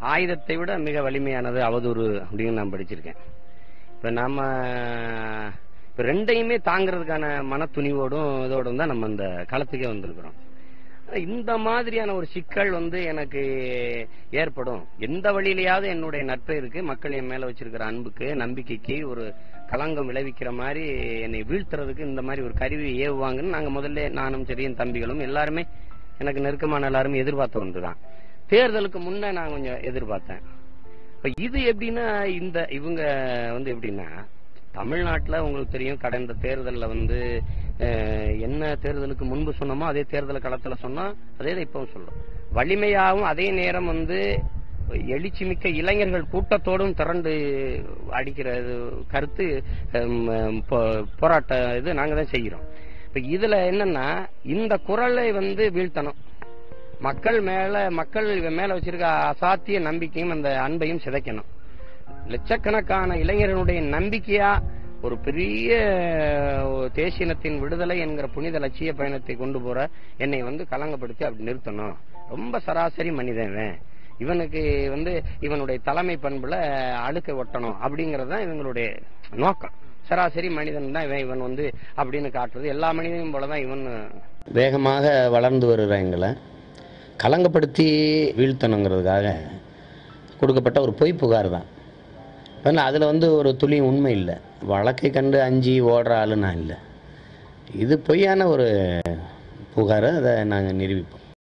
ஆயுதத்தை விட மிக வலிமையானது அவதூறு அப்படின்னு நான் படிச்சிருக்கேன் இப்ப நாம இப்ப ரெண்டையுமே தாங்கிறதுக்கான மன துணிவோடும் இதோடும் தான் நம்ம இந்த களத்துக்கே வந்திருக்கிறோம் ஆனா இந்த மாதிரியான ஒரு சிக்கல் வந்து எனக்கு ஏற்படும் எந்த வழியிலயாவது என்னுடைய நட்பு இருக்கு மக்கள் என் மேல வச்சிருக்கிற அன்புக்கு நம்பிக்கைக்கு ஒரு களங்கம் விளைவிக்கிற மாதிரி என்னை வீழ்த்துறதுக்கு இந்த மாதிரி ஒரு கருவி ஏவுவாங்கன்னு நாங்க முதல்ல நானும் சரி என் தம்பிகளும் எல்லாருமே எனக்கு நெருக்கமான எல்லாருமே எதிர்பார்த்த ஒன்றுதான் தேர்தலுக்கு முன்ன நான் கொஞ்சம் எதிர்பார்த்தேன் இப்ப இது எப்படின்னா இந்த இவங்க வந்து எப்படின்னா தமிழ்நாட்டுல உங்களுக்கு தெரியும் கடந்த தேர்தல்ல வந்து அஹ், என்ன தேர்தலுக்கு முன்பு சொன்னோமோ அதே தேர்தல் களத்துல சொன்னா அதே தான் இப்பவும் சொல்றோம் வலிமையாகவும் அதே நேரம் வந்து எழுச்சி மிக்க இளைஞர்கள் கூட்டத்தோடும் திரண்டு அடிக்கிற இது கருத்து ஹம், போ- போராட்ட இது நாங்க தான் செய்கிறோம் இப்ப இதுல என்னன்னா இந்த குரலை வந்து வீழ்த்தணும் மக்கள் மேல மக்கள் இவன் மேல வச்சிருக்க அசாத்திய நம்பிக்கையும் அந்த அன்பையும் சிதைக்கணும் லட்சக்கணக்கான இளைஞர்களுடைய நம்பிக்கையா ஒரு பெரிய ஒரு தேசியனத்தின் விடுதலை என்கிற புனித லட்சிய பயணத்தை கொண்டு போற என்னை வந்து கலங்கப்படுத்தி அப்படி நிறுத்தணும் ரொம்ப சராசரி மனிதன் இவன். இவனுக்கு வந்து இவனுடைய தலைமை பண்புல அழுக்க ஒட்டணும் அப்படிங்கறது தான் இவங்களுடைய நோக்கம் சராசரி மனிதன் தான் இவன் இவன் வந்து அப்படின்னு காட்டுறது எல்லா மனிதனையும் போலதான் இவன் வேகமாக வளர்ந்து வருகிற எங்களை கலங்கப்படுத்தி வீழ்த்தணுங்கிறதுக்காக கொடுக்கப்பட்ட ஒரு பொய் புகார் தான் ஆனால் அதில் வந்து ஒரு துளி உண்மை இல்லை வழக்கை கண்டு அஞ்சி ஓடுற ஆளு நான் இல்லை இது பொய்யான ஒரு புகாரை அதை நாங்கள் நிரூபிப்போம்